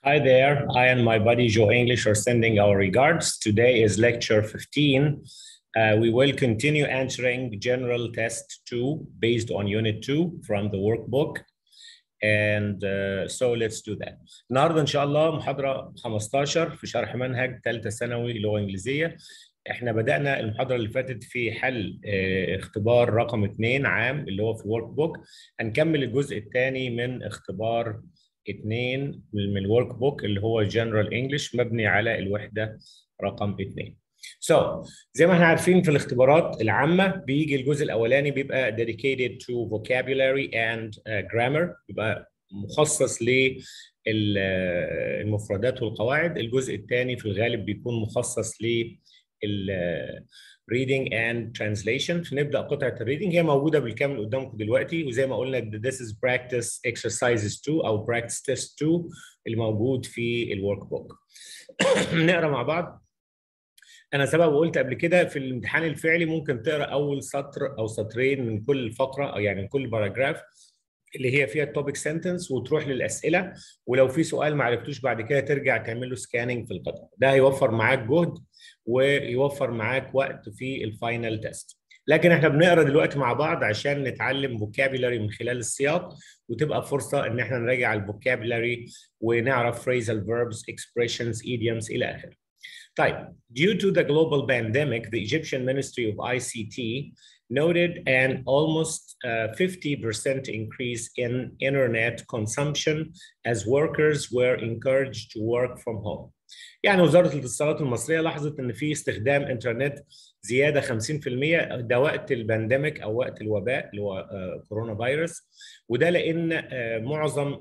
Hi there, I and my buddy Joe English are sending our regards. Today is lecture 15. Uh, we will continue answering general test 2 based on unit 2 from the workbook. And uh, so let's do that. النهارده ان شاء الله محاضره 15 في شرح منهج ثالثه ثانوي لغه انجليزيه. احنا بدانا المحاضره اللي فاتت في حل اه اختبار رقم 2 عام اللي هو في ورك بوك. هنكمل الجزء الثاني من اختبار اثنين من الورك بوك اللي هو جنرال انجلش مبني على الوحده رقم اثنين. So زي ما احنا عارفين في الاختبارات العامة بيجي الجزء الأولاني بيبقى dedicated to vocabulary and uh, grammar بيبقى مخصص للمفردات والقواعد الجزء الثاني في الغالب بيكون مخصص لل reading and translation فنبدا قطعه الريدنج هي موجوده بالكامل قدامكم دلوقتي وزي ما قلنا this is practice exercises 2 او practice test 2 اللي موجود في الورك بوك نقرا مع بعض انا سبب قلت قبل كده في الامتحان الفعلي ممكن تقرا اول سطر او سطرين من كل فقره او يعني من كل باراجراف اللي هي فيها التوبيك سنتنس وتروح للاسئله ولو في سؤال ما عرفتوش بعد كده ترجع تعمل له سكاننج في القطعه ده هيوفر معاك جهد ويوفر معاك وقت في الفاينل تيست لكن احنا بنقرا دلوقتي مع بعض عشان نتعلم فوكابيلاري من خلال السياق وتبقى فرصه ان احنا نراجع الفوكابيلاري ونعرف phrasal verbs expressions idioms الى اخره طيب due to the global pandemic the Egyptian Ministry of ICT noted an almost uh, 50% increase in internet consumption as workers were encouraged to work from home. يعني وزارة الاتصالات المصرية لاحظت ان في استخدام انترنت زيادة 50% ده وقت البانديميك او وقت الوباء اللي هو uh, كورونا فيروس وده لان uh, معظم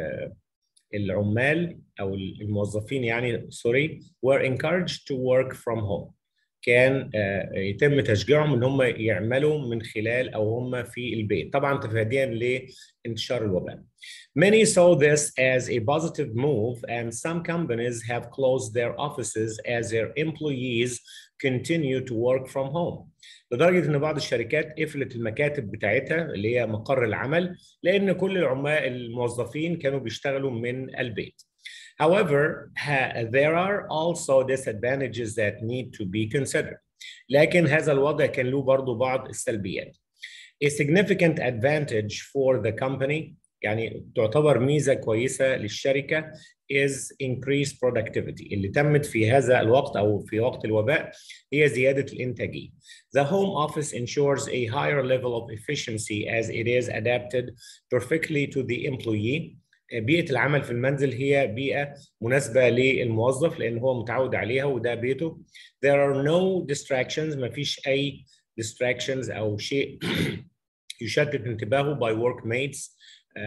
العمال او الموظفين يعني سوري were encouraged to work from home كان يتم تشجيعهم ان هم يعملوا من خلال او هم في البيت طبعا تفاديا لانتشار الوباء Many saw this as a positive move and some companies have closed their offices as their employees continue to work from home لدرجه ان بعض الشركات قفلت المكاتب بتاعتها اللي هي مقر العمل لان كل العمال الموظفين كانوا بيشتغلوا من البيت However, there are also disadvantages that need to be considered. لكن هذا الوضع كان له برضه بعض السلبيات. A significant advantage for the company يعني تعتبر ميزة كويسة للشركة is increased productivity اللي تمت في هذا الوقت أو في وقت الوباء هي زيادة الإنتاجية. The home office ensures a higher level of efficiency as it is adapted perfectly to the employee بيئة العمل في المنزل هي بيئة مناسبة للموظف لأن هو متعود عليها وده بيته. There are no distractions ما فيش أي distractions أو شيء يشتت انتباهه by workmates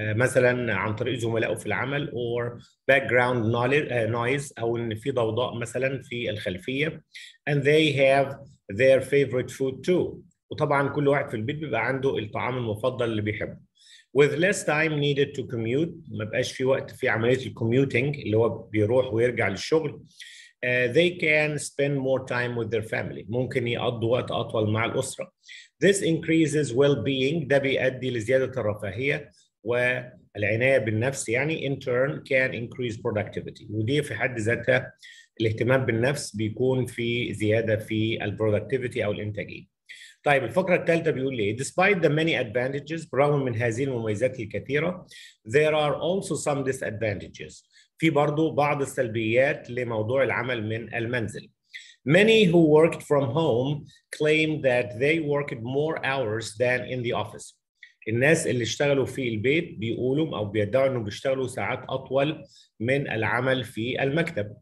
مثلا عن طريق زملائه في العمل or background noise أو إن في ضوضاء مثلا في الخلفية and they have their favorite food too وطبعا كل واحد في البيت بيبقى عنده الطعام المفضل اللي بيحبه. with less time needed to commute ما بقاش في وقت في عمليه الكوميوتنج اللي هو بيروح ويرجع للشغل uh, they can spend more time with their family ممكن يقضوا وقت اطول مع الاسره this increases well-being ده بيؤدي لزياده الرفاهيه والعنايه بالنفس يعني in turn can increase productivity ودي في حد ذاتها الاهتمام بالنفس بيكون في زياده في البرودكتيفيتي او الانتاجيه طيب الفقرة الثالثة بيقول لي despite the many advantages برغم من هذه المميزات الكثيرة there are also some disadvantages في برضو بعض السلبيات لموضوع العمل من المنزل Many who worked from home claim that they worked more hours than in the office. الناس اللي اشتغلوا في البيت بيقولوا أو بيدعوا إنه بيشتغلوا ساعات أطول من العمل في المكتب.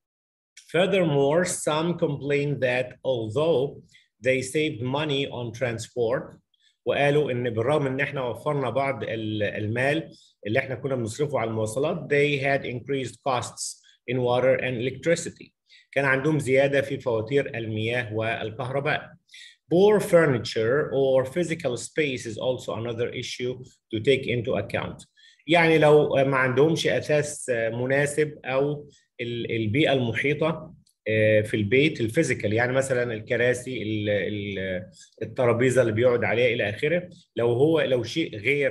Furthermore, some complain that although they saved money on transport وقالوا ان بالرغم ان احنا وفرنا بعض المال اللي احنا كنا بنصرفه على المواصلات they had increased costs in water and electricity كان عندهم زياده في فواتير المياه والكهرباء Poor furniture or physical space is also another issue to take into account. يعني لو ما عندهمش اساس مناسب او البيئه المحيطه في البيت الفيزيكال يعني مثلا الكراسي الترابيزه اللي بيقعد عليها الى اخره لو هو لو شيء غير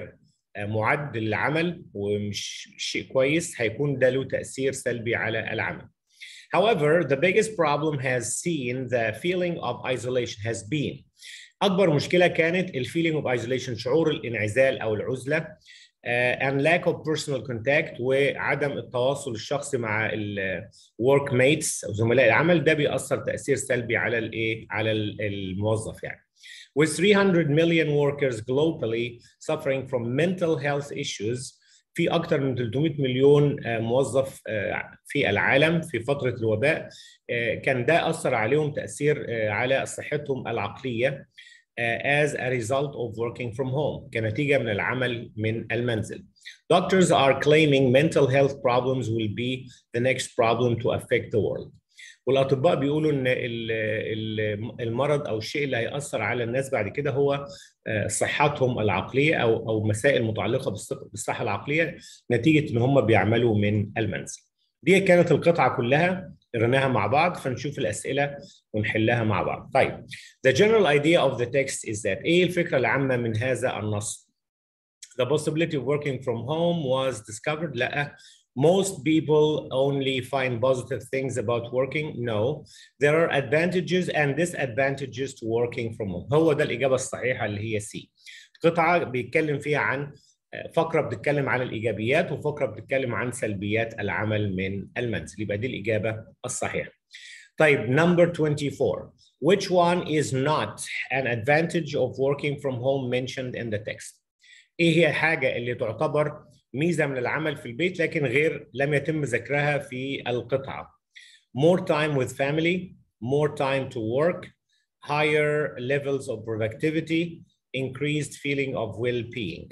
معد للعمل ومش شيء كويس هيكون ده له تاثير سلبي على العمل. However, the biggest problem has seen the feeling of isolation has been اكبر مشكله كانت الفيلينج اوف ايزوليشن شعور الانعزال او العزله uh, and lack of personal contact وعدم التواصل الشخصي مع الورك ميتس او زملاء العمل ده بيأثر تأثير سلبي على الايه على الموظف يعني. With 300 million workers globally suffering from mental health issues في اكثر من 300 مليون موظف في العالم في فتره الوباء كان ده اثر عليهم تاثير على صحتهم العقليه as a result of working from home كنتيجه من العمل من المنزل. Doctors are claiming mental health problems will be the next problem to affect the world. والاطباء بيقولوا ان المرض او الشيء اللي هياثر على الناس بعد كده هو صحتهم العقليه او او مسائل متعلقه بالصحه العقليه نتيجه ان هم بيعملوا من المنزل. دي كانت القطعه كلها قريناها مع بعض فنشوف الاسئله ونحلها مع بعض. طيب the general idea of the text is that ايه الفكره العامه من هذا النص؟ The possibility of working from home was discovered لا most people only find positive things about working no there are advantages and disadvantages to working from home هو ده الاجابه الصحيحه اللي هي سي قطعه بيتكلم فيها عن فقره بتتكلم عن الايجابيات وفقره بتتكلم عن سلبيات العمل من المنزل يبقى دي الاجابه الصحيحه طيب number 24 which one is not an advantage of working from home mentioned in the text ايه هي الحاجه اللي تعتبر ميزه من العمل في البيت لكن غير لم يتم ذكرها في القطعه more time with family more time to work higher levels of productivity increased feeling of well-being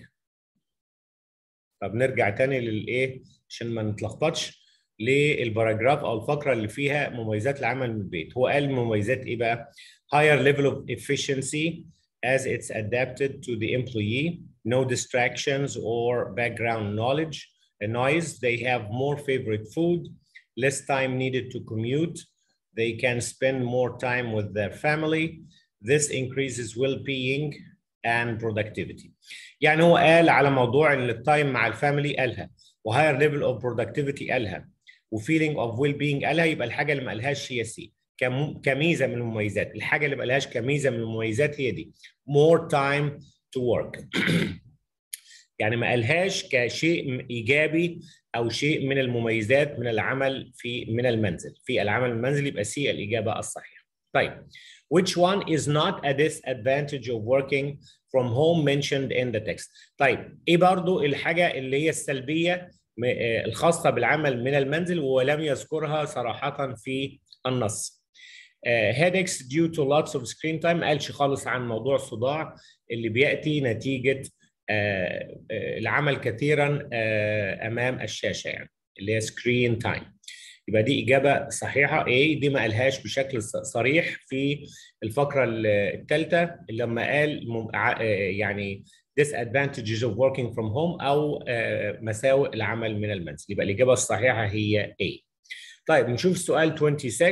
طب نرجع تاني للايه عشان ما نتلخبطش للباراجراف او الفقره اللي فيها مميزات العمل من البيت هو قال مميزات ايه بقى higher level of efficiency as it's adapted to the employee no distractions or background knowledge noise they have more favorite food less time needed to commute they can spend more time with their family this increases well-being and productivity يعني هو قال على موضوع ان التايم مع الفاميلي قالها وهاير ليفل اوف برودكتيفيتي قالها وفيلينج اوف ويل بينج قالها يبقى الحاجه اللي ما قالهاش هي سي كميزه من المميزات الحاجه اللي ما قالهاش كميزه من المميزات هي دي more time to work يعني ما قالهاش كشيء ايجابي او شيء من المميزات من العمل في من المنزل في العمل المنزلي يبقى سي الاجابه الصحيحه طيب which one is not a disadvantage of working from home mentioned in the text طيب ايه برضو الحاجه اللي هي السلبيه الخاصه بالعمل من المنزل ولم يذكرها صراحه في النص Uh, headaches due to lots of screen time ما قالش خالص عن موضوع الصداع اللي بياتي نتيجه uh, uh, العمل كثيرا امام الشاشه يعني اللي هي screen time يبقى دي اجابه صحيحه ايه دي ما قالهاش بشكل صريح في الفقره الثالثه لما قال يعني disadvantages of working from home او مساوئ العمل من المنزل يبقى الاجابه الصحيحه هي A طيب نشوف سؤال 26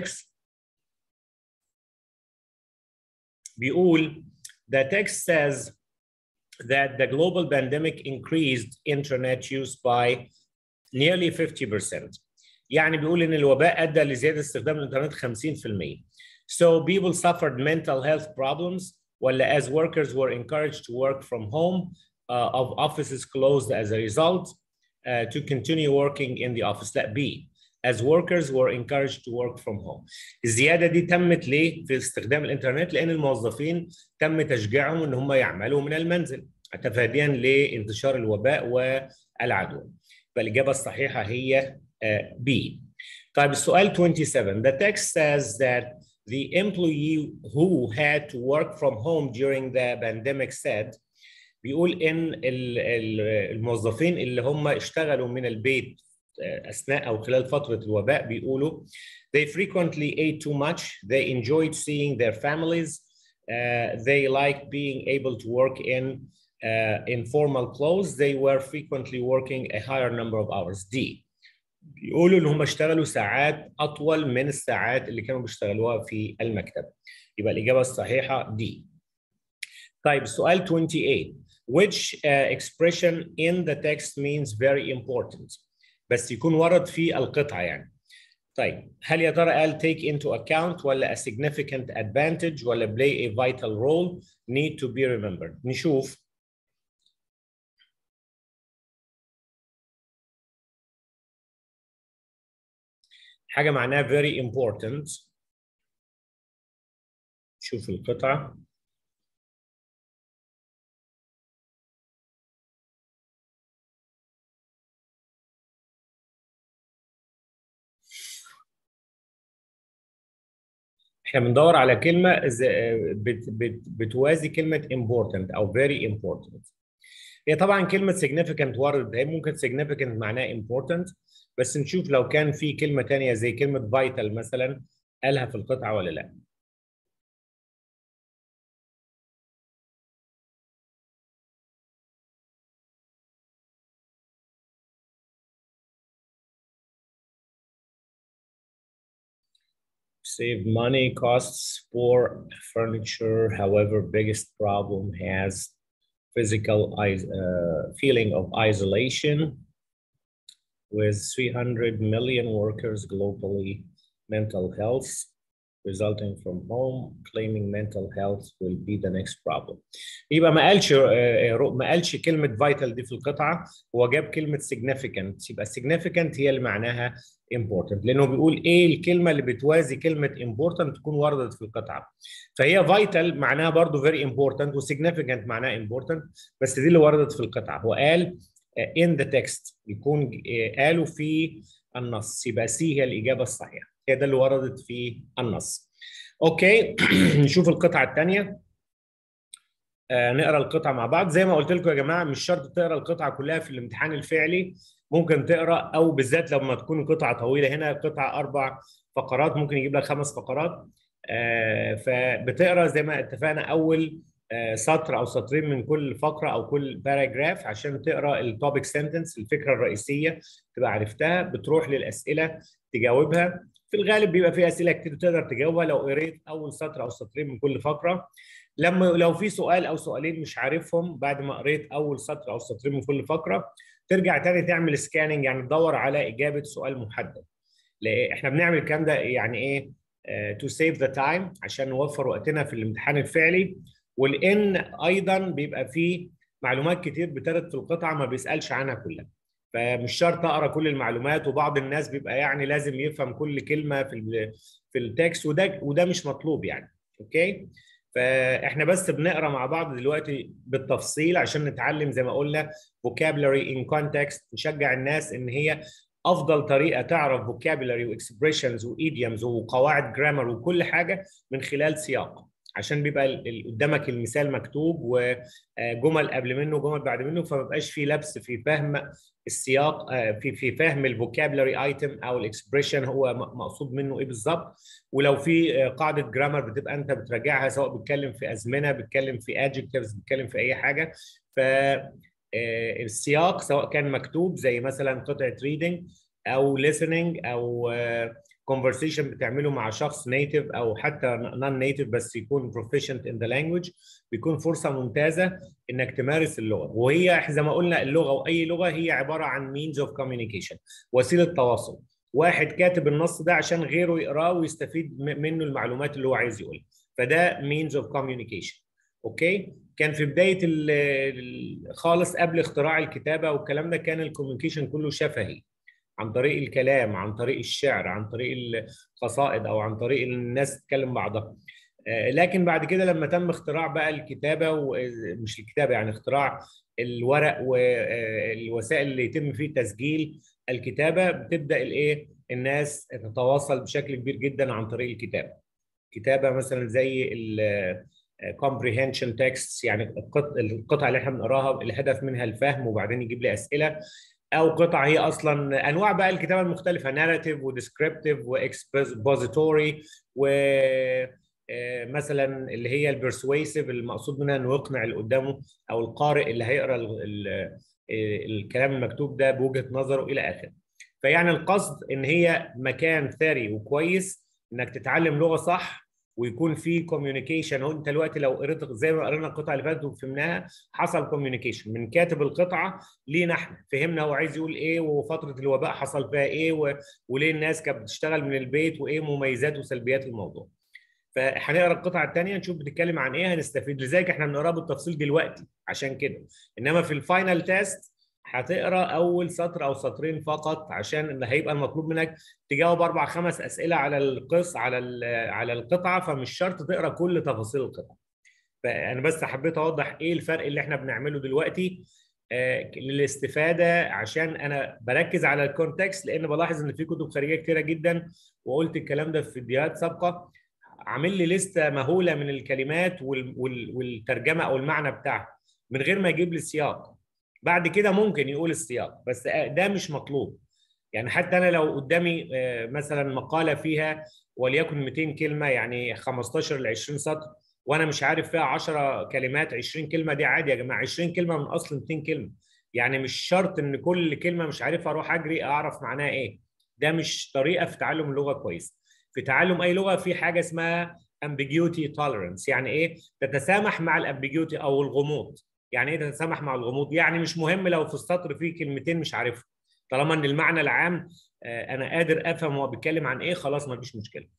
بيقول the text says that the global pandemic increased internet use by nearly 50%. يعني بيقول ان الوباء ادى لزياده استخدام الانترنت 50%. So people suffered mental health problems ولا as workers were encouraged to work from home uh, of offices closed as a result uh, to continue working in the office. لا B. as workers were encouraged to work from home. الزيادة دي تمت ليه في استخدام الإنترنت؟ لأن الموظفين تم تشجيعهم إن هم يعملوا من المنزل تفاديا لانتشار الوباء والعدوى. فالإجابة الصحيحة هي B. طيب السؤال 27 The text says that the employee who had to work from home during the pandemic said بيقول إن الموظفين اللي هم اشتغلوا من البيت اثناء او خلال فتره الوباء بيقولوا they frequently ate too much they enjoyed seeing their families uh, they liked being able to work in uh, informal clothes they were frequently working a higher number of hours D بيقولوا ان هم اشتغلوا ساعات اطول من الساعات اللي كانوا بيشتغلوها في المكتب يبقى الاجابه الصحيحه D طيب السؤال 28 which uh, expression in the text means very important بس يكون ورد في القطعة يعني طيب هل يا ترى قال take into account ولا a significant advantage ولا play a vital role need to be remembered نشوف حاجة معناها very important شوف القطعة احنا بندور على كلمه بت بت بتوازي كلمه important او very important هي طبعا كلمه significant وردت هي ممكن significant معناها important بس نشوف لو كان في كلمه ثانيه زي كلمه vital مثلا قالها في القطعه ولا لا save money costs for furniture however biggest problem has physical uh, feeling of isolation with 300 million workers globally mental health resulting from home claiming mental health will be the next problem يبقى ما قالش ما قالش كلمه vital دي في القطعه هو جاب كلمه significant يبقى significant هي اللي معناها important لانه بيقول ايه الكلمه اللي بتوازي كلمه important تكون وردت في القطعه فهي vital معناها برضو very important و significant معناها important بس دي اللي وردت في القطعه هو قال in the text يكون قالوا في النص يبقى سي هي الاجابه الصحيحه هي ده اللي وردت في النص اوكي نشوف القطعه الثانيه آه نقرا القطعه مع بعض زي ما قلت لكم يا جماعه مش شرط تقرا القطعه كلها في الامتحان الفعلي ممكن تقرا او بالذات لما تكون قطعه طويله هنا قطعه اربع فقرات ممكن يجيب لك خمس فقرات آه فبتقرا زي ما اتفقنا اول آه سطر او سطرين من كل فقره او كل باراجراف عشان تقرا التوبيك سنتنس الفكره الرئيسيه تبقى عرفتها بتروح للاسئله تجاوبها في الغالب بيبقى في اسئله كتير تقدر تجاوبها لو قريت اول سطر او سطرين من كل فقره لما لو في سؤال او سؤالين مش عارفهم بعد ما قريت اول سطر او سطرين من كل فقره ترجع تاني تعمل سكاننج يعني تدور على اجابه سؤال محدد احنا بنعمل الكلام ده يعني ايه تو سيف ذا تايم عشان نوفر وقتنا في الامتحان الفعلي ولان ايضا بيبقى فيه معلومات كتير بترد في القطعه ما بيسالش عنها كلها فمش شرط اقرا كل المعلومات وبعض الناس بيبقى يعني لازم يفهم كل كلمه في في التكست وده وده مش مطلوب يعني اوكي فاحنا بس بنقرا مع بعض دلوقتي بالتفصيل عشان نتعلم زي ما قلنا vocabulary in context نشجع الناس ان هي افضل طريقه تعرف vocabulary واكسبريشنز وايديومز وقواعد جرامر وكل حاجه من خلال سياق عشان بيبقى قدامك المثال مكتوب وجمل قبل منه وجمل بعد منه فما بقاش في لبس في فهم السياق في في فهم الفوكابلري ايتم او الاكسبريشن هو مقصود منه ايه بالظبط ولو في قاعده جرامر بتبقى انت بتراجعها سواء بتتكلم في ازمنه بتتكلم في ادجكتيفز بتتكلم في اي حاجه ف السياق سواء كان مكتوب زي مثلا قطعه ريدنج او listening او conversation بتعمله مع شخص نيتيف او حتى نون نيتيف بس يكون proficient in the language بيكون فرصه ممتازه انك تمارس اللغه وهي زي ما قلنا اللغه واي لغه هي عباره عن means of communication وسيله تواصل واحد كاتب النص ده عشان غيره يقراه ويستفيد منه المعلومات اللي هو عايز يقولها فده means of communication اوكي كان في بدايه خالص قبل اختراع الكتابه والكلام ده كان الكوميونيكيشن كله شفهي عن طريق الكلام عن طريق الشعر عن طريق القصائد او عن طريق الناس تتكلم بعضها لكن بعد كده لما تم اختراع بقى الكتابه ومش الكتابه يعني اختراع الورق والوسائل اللي يتم فيه تسجيل الكتابه بتبدا الايه الناس تتواصل بشكل كبير جدا عن طريق الكتابه كتابه مثلا زي ال comprehension texts يعني القطع اللي احنا بنقراها الهدف منها الفهم وبعدين يجيب لي اسئله او قطع هي اصلا انواع بقى الكتابه المختلفه ناراتيف وديسكريبتيف واكسبوزيتوري و مثلا اللي هي البرسويسيف المقصود منها انه يقنع اللي قدامه او القارئ اللي هيقرا ال ال الكلام المكتوب ده بوجهه نظره الى اخره. فيعني القصد ان هي مكان ثري وكويس انك تتعلم لغه صح ويكون في كوميونيكيشن هو انت دلوقتي لو قريت زي ما قرينا القطعه اللي فاتت وفهمناها حصل كوميونيكيشن من كاتب القطعه لينا احنا فهمنا هو عايز يقول ايه وفتره الوباء حصل فيها ايه و... وليه الناس كانت بتشتغل من البيت وايه مميزات وسلبيات الموضوع فهنقرا القطعه الثانيه نشوف بتتكلم عن ايه هنستفيد لذلك احنا بنقراها بالتفصيل دلوقتي عشان كده انما في الفاينل تيست هتقرا اول سطر او سطرين فقط عشان اللي هيبقى المطلوب منك تجاوب اربع خمس اسئله على القص على على القطعه فمش شرط تقرا كل تفاصيل القطعه. فانا بس حبيت اوضح ايه الفرق اللي احنا بنعمله دلوقتي آه للاستفاده عشان انا بركز على الكونتكست لان بلاحظ ان في كتب خارجيه كتيره جدا وقلت الكلام ده في فيديوهات سابقه عامل لي لسته مهوله من الكلمات والترجمه او المعنى بتاعها من غير ما يجيب لي السياق بعد كده ممكن يقول السياق بس ده مش مطلوب يعني حتى انا لو قدامي مثلا مقاله فيها وليكن 200 كلمه يعني 15 ل 20 سطر وانا مش عارف فيها 10 كلمات 20 كلمه دي عادي يا جماعه 20 كلمه من اصل 200 كلمه يعني مش شرط ان كل كلمه مش عارفها اروح اجري اعرف معناها ايه ده مش طريقه في تعلم اللغه كويسه في تعلم اي لغه في حاجه اسمها ambiguity tolerance يعني ايه تتسامح مع الامبيجيوتي او الغموض يعني ايه تتسامح مع الغموض يعني مش مهم لو في السطر فيه كلمتين مش عارفها طالما ان المعنى العام انا قادر افهم هو بيتكلم عن ايه خلاص ما فيش مشكله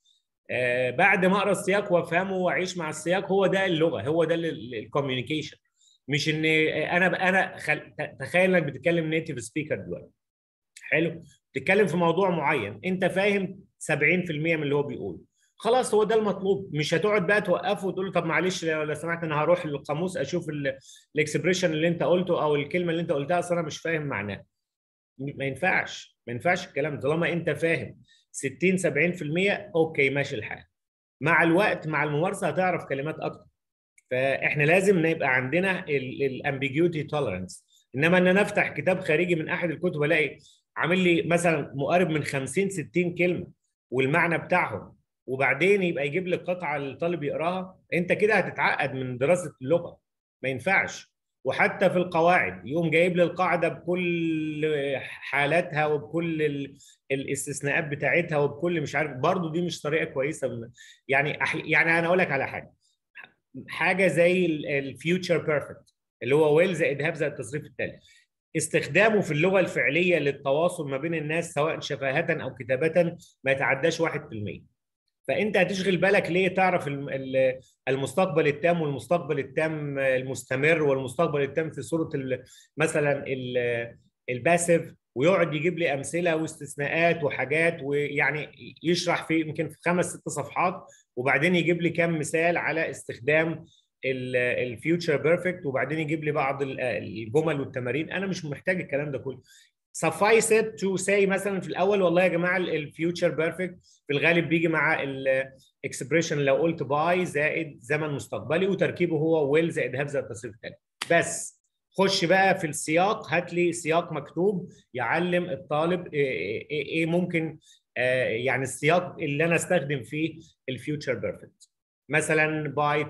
بعد ما اقرا السياق وافهمه واعيش مع السياق هو ده اللغه هو ده الكوميونيكيشن مش ان انا انا خل... تخيل انك بتتكلم نيتيف سبيكر دلوقتي حلو بتتكلم في موضوع معين انت فاهم 70% من اللي هو بيقوله خلاص هو ده المطلوب مش هتقعد بقى توقفه وتقول له طب معلش لو سمحت انا هروح للقاموس اشوف الاكسبريشن اللي انت قلته او الكلمه اللي انت قلتها اصل انا مش فاهم معناها ما ينفعش ما ينفعش الكلام ده طالما انت فاهم 60 70% اوكي ماشي الحال مع الوقت مع الممارسه هتعرف كلمات اكتر فاحنا لازم نبقى عندنا الامبيجيوتي توليرنس انما ان انا افتح كتاب خارجي من احد الكتب الاقي عامل لي مثلا مقارب من 50 60 كلمه والمعنى بتاعهم وبعدين يبقى يجيب لك قطعه الطالب يقراها انت كده هتتعقد من دراسه اللغه ما ينفعش وحتى في القواعد يقوم جايب لي القاعده بكل حالاتها وبكل الاستثناءات بتاعتها وبكل مش عارف برضه دي مش طريقه كويسه يعني يعني انا اقول لك على حاجه حاجه زي الفيوتشر بيرفكت اللي هو ويل زائد هاف زائد التصريف التالي استخدامه في اللغه الفعليه للتواصل ما بين الناس سواء شفاهه او كتابه ما يتعداش 1% فانت هتشغل بالك ليه تعرف المستقبل التام والمستقبل التام المستمر والمستقبل التام في صوره مثلا الباسيف ويقعد يجيب لي امثله واستثناءات وحاجات ويعني يشرح في يمكن في خمس ست صفحات وبعدين يجيب لي كم مثال على استخدام الفيوتشر بيرفكت وبعدين يجيب لي بعض الجمل والتمارين انا مش محتاج الكلام ده كله suffice it to say مثلا في الاول والله يا جماعه الفيوتشر بيرفكت في الغالب بيجي مع الاكسبريشن لو قلت باي زائد زمن مستقبلي وتركيبه هو ويل زائد هاف زائد التصريف التالي بس خش بقى في السياق هات لي سياق مكتوب يعلم الطالب ايه, إيه ممكن يعني السياق اللي انا استخدم فيه الفيوتشر بيرفكت مثلا by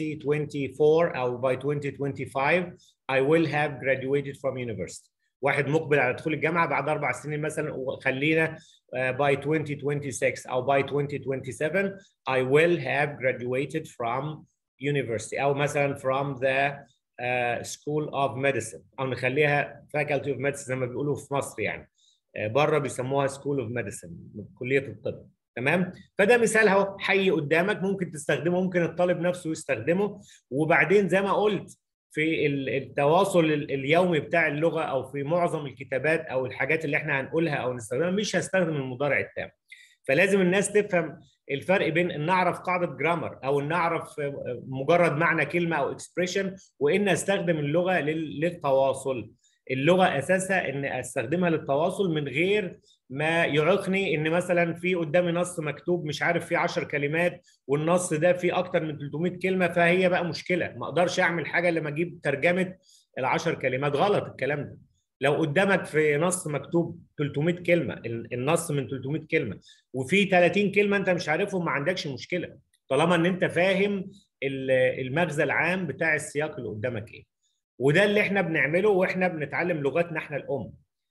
2024 او by 2025 I will have graduated from university واحد مقبل على دخول الجامعه بعد اربع سنين مثلا وخلينا by 2026 او by 2027 I will have graduated from university او مثلا from the uh, school of medicine او نخليها faculty of medicine زي ما بيقولوا في مصر يعني بره بيسموها school of medicine كليه الطب تمام فده مثال اهو حي قدامك ممكن تستخدمه ممكن الطالب نفسه يستخدمه وبعدين زي ما قلت في التواصل اليومي بتاع اللغه او في معظم الكتابات او الحاجات اللي احنا هنقولها او نستخدمها مش هستخدم المضارع التام فلازم الناس تفهم الفرق بين ان نعرف قاعده جرامر او ان نعرف مجرد معنى كلمه او اكسبريشن وان استخدم اللغه للتواصل اللغه اساسها ان استخدمها للتواصل من غير ما يعيقني ان مثلا في قدامي نص مكتوب مش عارف فيه 10 كلمات والنص ده فيه اكتر من 300 كلمه فهي بقى مشكله ما اقدرش اعمل حاجه لما اجيب ترجمه ال 10 كلمات غلط الكلام ده لو قدامك في نص مكتوب 300 كلمه النص من 300 كلمه وفي 30 كلمه انت مش عارفهم ما عندكش مشكله طالما ان انت فاهم المغزى العام بتاع السياق اللي قدامك ايه وده اللي احنا بنعمله واحنا بنتعلم لغتنا احنا الام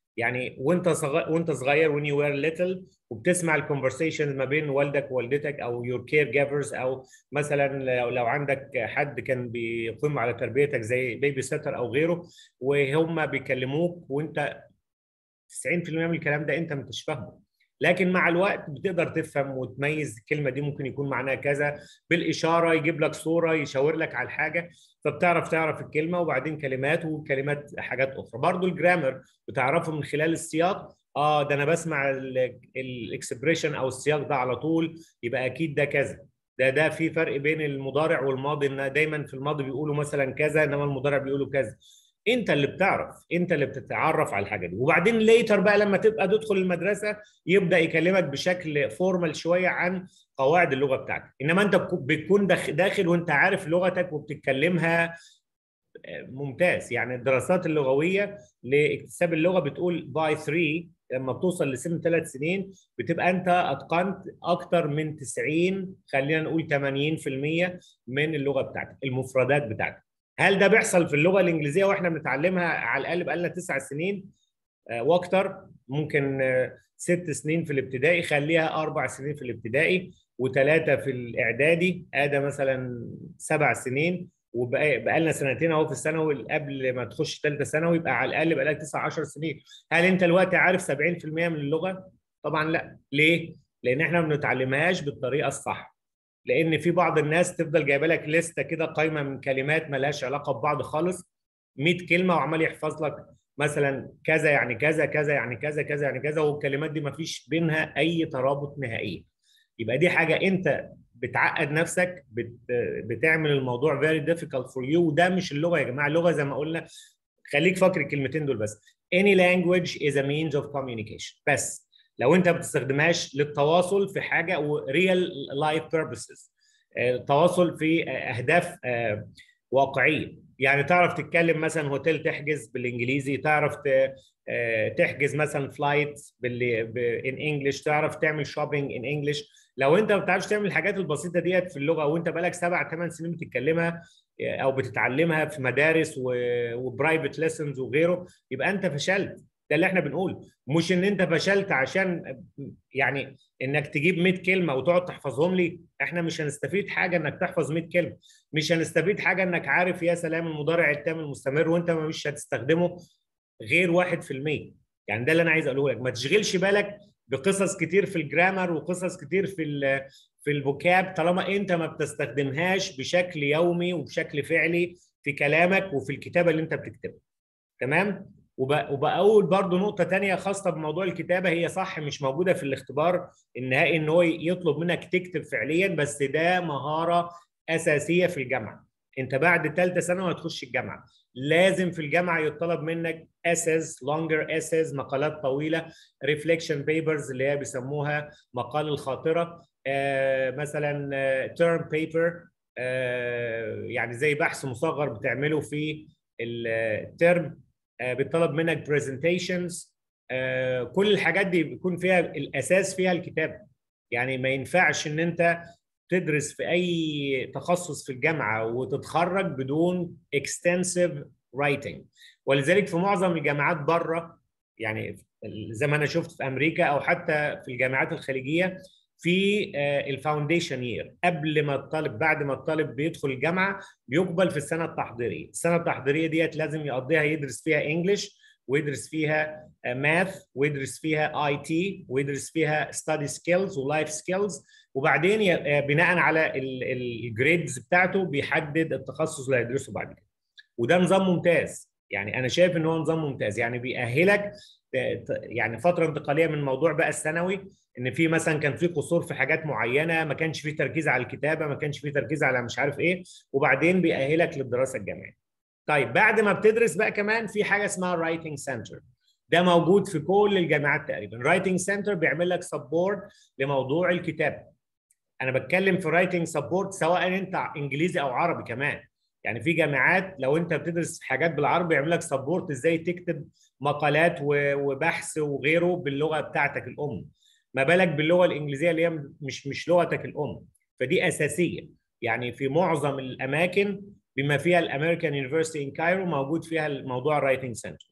يعني وانت صغير وانت صغير when you were little وبتسمع الكونفرسيشن ما بين والدك ووالدتك او your caregivers او مثلا لو, لو عندك حد كان بيقوم على تربيتك زي بيبي سيتر او غيره وهم بيكلموك وانت 90% من الكلام ده انت مش فاهمه لكن مع الوقت بتقدر تفهم وتميز الكلمه دي ممكن يكون معناها كذا بالاشاره يجيب لك صوره يشاور لك على الحاجه فبتعرف تعرف الكلمه وبعدين كلمات وكلمات حاجات اخرى برضو الجرامر بتعرفه من خلال السياق اه ده انا بسمع الاكسبريشن او السياق ده على طول يبقى اكيد ده كذا ده ده في فرق بين المضارع والماضي ان دايما في الماضي بيقولوا مثلا كذا انما المضارع بيقولوا كذا انت اللي بتعرف انت اللي بتتعرف على الحاجه دي وبعدين ليتر بقى لما تبقى تدخل المدرسه يبدا يكلمك بشكل فورمال شويه عن قواعد اللغه بتاعتك انما انت بتكون داخل وانت عارف لغتك وبتتكلمها ممتاز يعني الدراسات اللغويه لاكتساب اللغه بتقول باي 3 لما بتوصل لسن ثلاث سنين بتبقى انت اتقنت اكتر من 90 خلينا نقول 80% من اللغه بتاعتك المفردات بتاعتك هل ده بيحصل في اللغه الانجليزيه واحنا بنتعلمها على الاقل بقى لنا تسع سنين واكتر ممكن ست سنين في الابتدائي خليها اربع سنين في الابتدائي وثلاثه في الاعدادي ادى مثلا سبع سنين وبقى لنا سنتين اهو في الثانوي قبل ما تخش ثالثه ثانوي يبقى على الاقل بقى لك 9 10 سنين هل انت دلوقتي عارف 70% من اللغه طبعا لا ليه لان احنا ما بنتعلمهاش بالطريقه الصح لان في بعض الناس تفضل جايبه لك لسته كده قايمه من كلمات مالهاش علاقه ببعض خالص 100 كلمه وعمال يحفظ لك مثلا كذا يعني كذا كذا يعني كذا كذا يعني كذا والكلمات دي ما فيش بينها اي ترابط نهائيا يبقى دي حاجه انت بتعقد نفسك بت بتعمل الموضوع very difficult for you وده مش اللغه يا جماعه اللغه زي ما قلنا خليك فاكر الكلمتين دول بس any language is a means of communication بس لو انت ما بتستخدمهاش للتواصل في حاجه real life purposes تواصل في اهداف واقعيه يعني تعرف تتكلم مثلا هوتيل تحجز بالانجليزي تعرف تحجز مثلا فلايت ان انجلش تعرف تعمل شوبينج ان انجلش لو انت ما بتعرفش تعمل الحاجات البسيطه ديت في اللغه وانت بقالك سبع ثمان سنين بتتكلمها او بتتعلمها في مدارس وبرايفت ليسنز وغيره يبقى انت فشلت ده اللي احنا بنقوله مش ان انت فشلت عشان يعني انك تجيب 100 كلمه وتقعد تحفظهم لي احنا مش هنستفيد حاجه انك تحفظ 100 كلمه مش هنستفيد حاجه انك عارف يا سلام المضارع التام المستمر وانت مش هتستخدمه غير 1% يعني ده اللي انا عايز اقوله لك ما تشغلش بالك بقصص كتير في الجرامر وقصص كتير في في الفوكاب طالما انت ما بتستخدمهاش بشكل يومي وبشكل فعلي في كلامك وفي الكتابه اللي انت بتكتبها تمام وبقول برضو نقطة تانية خاصة بموضوع الكتابة هي صح مش موجودة في الاختبار النهائي ان هو يطلب منك تكتب فعليا بس ده مهارة أساسية في الجامعة انت بعد ثالثة ثانوي هتخش الجامعة لازم في الجامعة يطلب منك essays longer essays مقالات طويلة reflection papers اللي هي بيسموها مقال الخاطرة آه مثلا آه term paper آه يعني زي بحث مصغر بتعمله في الترم بيطلب منك برزنتيشنز كل الحاجات دي بيكون فيها الاساس فيها الكتابه يعني ما ينفعش ان انت تدرس في اي تخصص في الجامعه وتتخرج بدون extensive writing ولذلك في معظم الجامعات بره يعني زي ما انا شفت في امريكا او حتى في الجامعات الخليجيه في الفاونديشن يير قبل ما الطالب بعد ما الطالب بيدخل الجامعه بيقبل في السنه التحضيريه، السنه التحضيريه ديت لازم يقضيها يدرس فيها انجلش ويدرس فيها ماث ويدرس فيها اي تي ويدرس فيها ستادي سكيلز ولايف سكيلز وبعدين بناء على الجريدز بتاعته بيحدد التخصص اللي هيدرسه بعد كده. وده نظام ممتاز يعني انا شايف ان هو نظام ممتاز يعني بيأهلك يعني فتره انتقاليه من موضوع بقى الثانوي ان في مثلا كان في قصور في حاجات معينه ما كانش في تركيز على الكتابه ما كانش في تركيز على مش عارف ايه وبعدين بيأهلك للدراسه الجامعيه. طيب بعد ما بتدرس بقى كمان في حاجه اسمها رايتنج سنتر ده موجود في كل الجامعات تقريبا رايتنج سنتر بيعمل لك سبورت لموضوع الكتابه انا بتكلم في رايتنج سبورت سواء انت انجليزي او عربي كمان يعني في جامعات لو انت بتدرس حاجات بالعربي يعمل لك سبورت ازاي تكتب مقالات وبحث وغيره باللغه بتاعتك الام ما بالك باللغه الانجليزيه اللي هي مش مش لغتك الام فدي اساسيه يعني في معظم الاماكن بما فيها الامريكان يونيفرسيتي ان كايرو موجود فيها الموضوع الرايتنج سنتر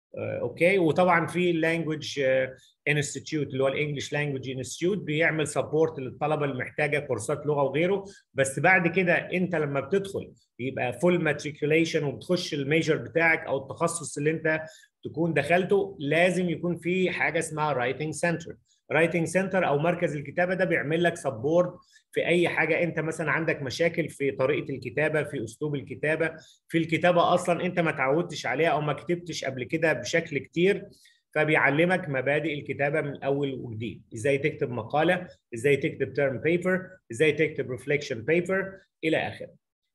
اوكي وطبعا في لانجوج انستيتيوت اللي هو الانجلش لانجوج انستيتيوت بيعمل سبورت للطلبه اللي محتاجه كورسات لغه وغيره بس بعد كده انت لما بتدخل يبقى فول ماتريكوليشن وبتخش الميجر بتاعك او التخصص اللي انت تكون دخلته لازم يكون في حاجه اسمها رايتنج سنتر رايتنج سنتر او مركز الكتابه ده بيعمل لك سبورت في اي حاجه انت مثلا عندك مشاكل في طريقه الكتابه في اسلوب الكتابه في الكتابه اصلا انت ما تعودتش عليها او ما كتبتش قبل كده بشكل كتير فبيعلمك مبادئ الكتابه من اول وجديد ازاي تكتب مقاله ازاي تكتب تيرم بيبر ازاي تكتب ريفليكشن بيبر الى اخره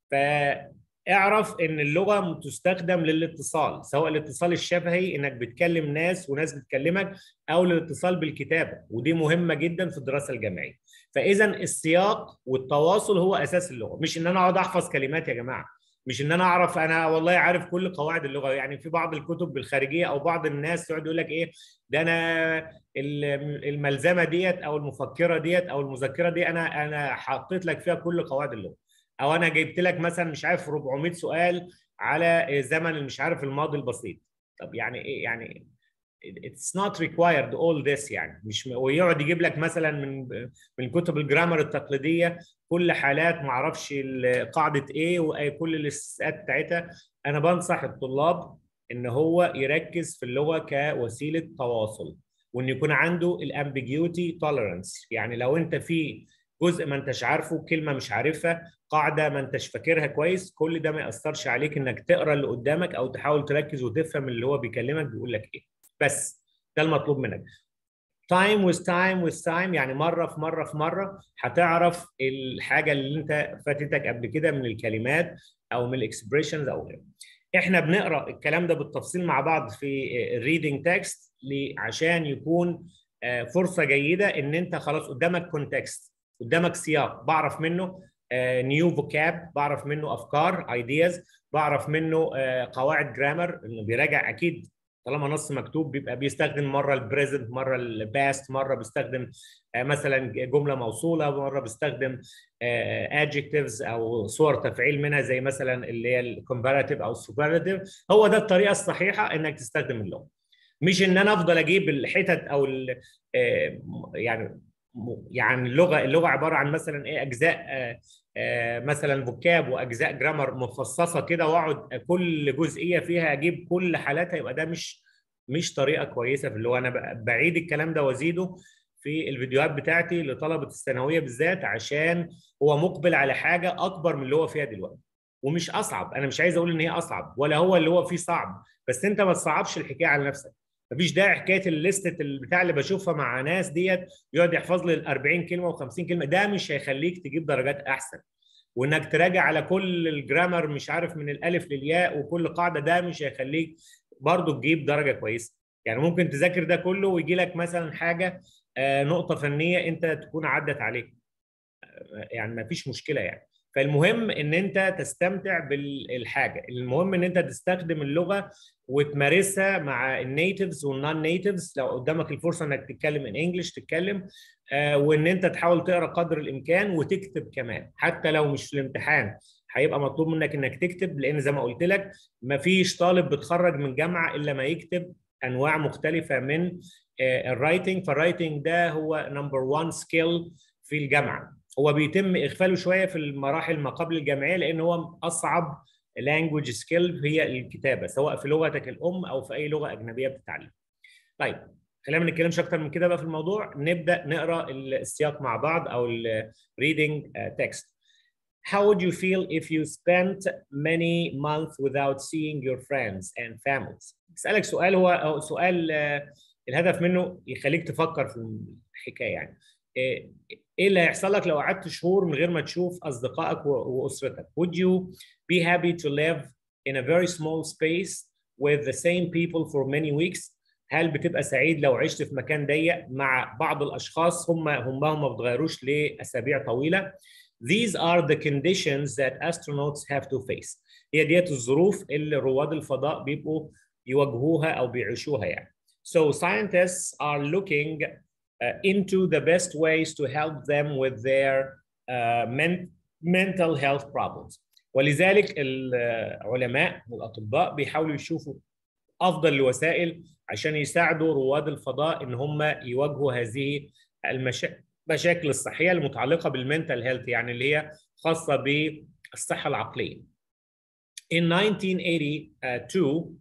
فاعرف ان اللغه تستخدم للاتصال سواء الاتصال الشفهي انك بتكلم ناس وناس بتكلمك او الاتصال بالكتابه ودي مهمه جدا في الدراسه الجامعيه فاذا السياق والتواصل هو اساس اللغه مش ان انا اقعد احفظ كلمات يا جماعه مش ان انا اعرف انا والله عارف كل قواعد اللغه يعني في بعض الكتب الخارجيه او بعض الناس يقعد يقول لك ايه ده انا الملزمه ديت او المفكره ديت او المذكره دي انا انا حطيت لك فيها كل قواعد اللغه او انا جبت لك مثلا مش عارف 400 سؤال على زمن مش عارف الماضي البسيط طب يعني ايه يعني it's not required all this يعني مش ويقعد يجيب لك مثلا من من كتب الجرامر التقليديه كل حالات ما اعرفش قاعده ايه وكل الاستثناءات بتاعتها انا بنصح الطلاب ان هو يركز في اللغه كوسيله تواصل وان يكون عنده الامبيجيوتي توليرانس يعني لو انت في جزء ما انتش عارفه كلمه مش عارفها قاعده ما انتش فاكرها كويس كل ده ما ياثرش عليك انك تقرا اللي قدامك او تحاول تركز وتفهم اللي هو بيكلمك بيقول لك ايه بس ده المطلوب منك تايم with تايم with تايم يعني مره في مره في مره هتعرف الحاجه اللي انت فاتتك قبل كده من الكلمات او من الاكسبريشنز او غيره احنا بنقرا الكلام ده بالتفصيل مع بعض في الريدنج تكست عشان يكون فرصه جيده ان انت خلاص قدامك كونتكست قدامك سياق بعرف منه نيو فوكاب بعرف منه افكار ايدياز بعرف منه قواعد جرامر انه بيراجع اكيد طالما نص مكتوب بيبقى بيستخدم مره البريزنت مره الباست مره بيستخدم مثلا جمله موصوله مره بيستخدم ادجكتيفز او صور تفعيل منها زي مثلا اللي هي الكومباراتيف او السوبرلاتيف هو ده الطريقه الصحيحه انك تستخدم اللغه مش ان انا افضل اجيب الحتت او يعني يعني اللغه اللغه عباره عن مثلا ايه اجزاء مثلا فوكاب واجزاء جرامر مفصصه كده واقعد كل جزئيه فيها اجيب كل حالاتها يبقى ده مش مش طريقه كويسه في اللغه انا بعيد الكلام ده وازيده في الفيديوهات بتاعتي لطلبه الثانويه بالذات عشان هو مقبل على حاجه اكبر من اللي هو فيها دلوقتي ومش اصعب انا مش عايز اقول ان هي اصعب ولا هو اللي هو فيه صعب بس انت ما تصعبش الحكايه على نفسك مفيش داعي حكايه الليست البتاع اللي بشوفها مع ناس ديت يقعد يحفظ لي ال 40 كلمه و50 كلمه ده مش هيخليك تجيب درجات احسن وانك تراجع على كل الجرامر مش عارف من الالف للياء وكل قاعده ده مش هيخليك برضه تجيب درجه كويسه يعني ممكن تذاكر ده كله ويجي لك مثلا حاجه آه نقطه فنيه انت تكون عدت عليك يعني ما فيش مشكله يعني فالمهم ان انت تستمتع بالحاجه المهم ان انت تستخدم اللغه وتمارسها مع النيتيفز والنون نيتيفز لو قدامك الفرصه انك تتكلم ان انجلش تتكلم آه وان انت تحاول تقرا قدر الامكان وتكتب كمان حتى لو مش في الامتحان هيبقى مطلوب منك انك تكتب لان زي ما قلت لك مفيش طالب بيتخرج من جامعه الا ما يكتب انواع مختلفه من آه الرايتنج فالرايتنج ده هو نمبر 1 سكيل في الجامعه هو بيتم اغفاله شويه في المراحل ما قبل الجامعيه لان هو اصعب لانجوج سكيل هي الكتابه سواء في لغتك الام او في اي لغه اجنبيه بتتعلم. طيب خلينا ما نتكلمش اكتر من كده بقى في الموضوع نبدا نقرا السياق مع بعض او الريدنج تكست. How would you feel if you spent many months without seeing your friends and families? اسالك سؤال هو سؤال الهدف منه يخليك تفكر في الحكايه يعني. ايه اللي هيحصل لك لو قعدت شهور من غير ما تشوف اصدقائك واسرتك would you be happy to live in a very small space with the same people for many weeks هل بتبقى سعيد لو عشت في مكان ضيق مع بعض الاشخاص هم هم ما بتغيروش لاسابيع طويله These are the conditions that astronauts have to face. هي ديت الظروف اللي رواد الفضاء بيبقوا يواجهوها او بيعيشوها يعني. So scientists are looking uh, into the best ways to help them with their uh, men mental health problems. ولذلك العلماء والاطباء بيحاولوا يشوفوا افضل الوسائل عشان يساعدوا رواد الفضاء ان هم يواجهوا هذه المشاكل الصحيه المتعلقه بالمنتال هيلث يعني اللي هي خاصه بالصحه العقليه. In 1982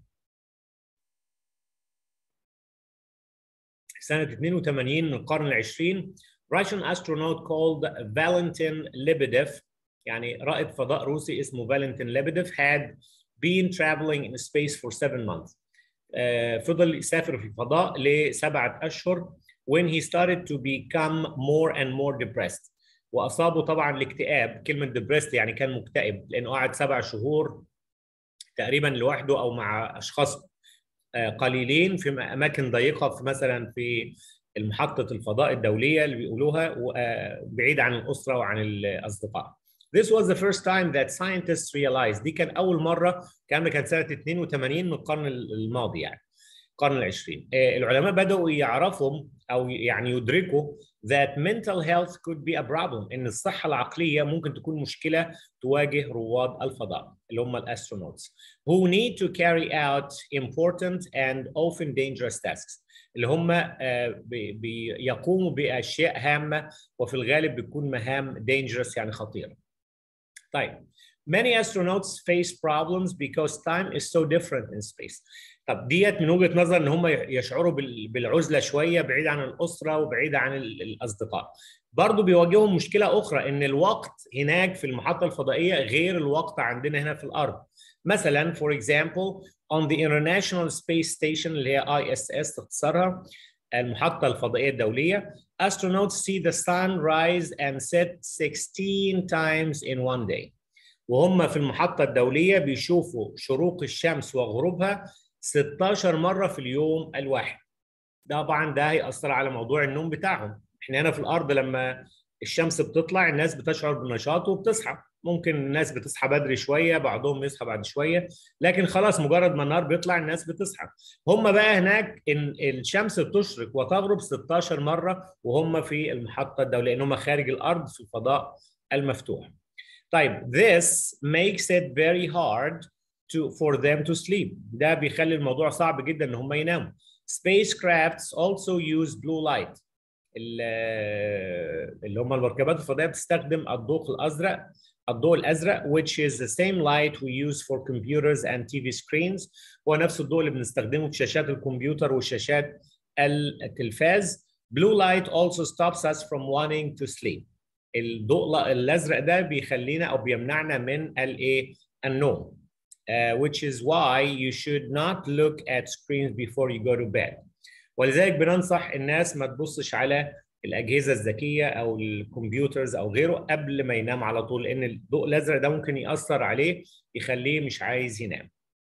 سنة 82 من القرن العشرين Russian astronaut called Valentin Lebedev يعني رائد فضاء روسي اسمه فالنتين ليبيديف had been traveling in space for seven months. Uh, فضل يسافر في الفضاء لسبعة أشهر when he started to become more and more depressed. وأصابه طبعا الاكتئاب كلمة depressed يعني كان مكتئب لأنه قعد سبع شهور تقريبا لوحده أو مع أشخاص قليلين في اماكن ضيقه في مثلا في المحطه الفضاء الدوليه اللي بيقولوها بعيد عن الاسره وعن الاصدقاء. This was the first time that scientists realized دي كان اول مره كان كانت سنه 82 من القرن الماضي يعني القرن العشرين العلماء بداوا يعرفوا او يعني يدركوا that mental health could be a problem ان الصحه العقليه ممكن تكون مشكله تواجه رواد الفضاء اللي هم الاسترونوتس who need to carry out important and often dangerous tasks اللي هم بيقوموا باشياء هامه وفي الغالب بتكون مهام dangerous يعني خطيره. طيب Many astronauts face problems because time is so different in space. طب ديت من وجهه نظر ان هم يشعروا بالعزله شويه بعيد عن الاسره وبعيد عن الاصدقاء. برضه بيواجههم مشكله اخرى ان الوقت هناك في المحطه الفضائيه غير الوقت عندنا هنا في الارض. مثلا for example on the International Space Station اللي هي ISS اختصارها المحطه الفضائيه الدوليه astronauts see the sun rise and set 16 times in one day. وهم في المحطة الدولية بيشوفوا شروق الشمس وغروبها 16 مرة في اليوم الواحد طبعا ده هيأثر على موضوع النوم بتاعهم احنا هنا في الأرض لما الشمس بتطلع الناس بتشعر بالنشاط وبتصحى ممكن الناس بتصحى بدري شوية بعضهم يصحى بعد شوية لكن خلاص مجرد ما النهار بيطلع الناس بتصحى هم بقى هناك إن الشمس بتشرق وتغرب 16 مرة وهم في المحطة الدولية لأن هم خارج الأرض في الفضاء المفتوح طيب this makes it very hard to for them to sleep ده بيخلي الموضوع صعب جدا ان هم يناموا spacecrafts also use blue light اللي هم المركبات الفضائيه بتستخدم الضوء الازرق الضوء الازرق which is the same light we use for computers and TV screens هو نفس الضوء اللي بنستخدمه في شاشات الكمبيوتر وشاشات التلفاز blue light also stops us from wanting to sleep الضوء الازرق ده بيخلينا او بيمنعنا من الايه النوم uh, which is why you should not look at screens before you go to bed ولذلك بننصح الناس ما تبصش على الاجهزه الذكيه او الكمبيوترز او غيره قبل ما ينام على طول لان الضوء الازرق ده ممكن ياثر عليه يخليه مش عايز ينام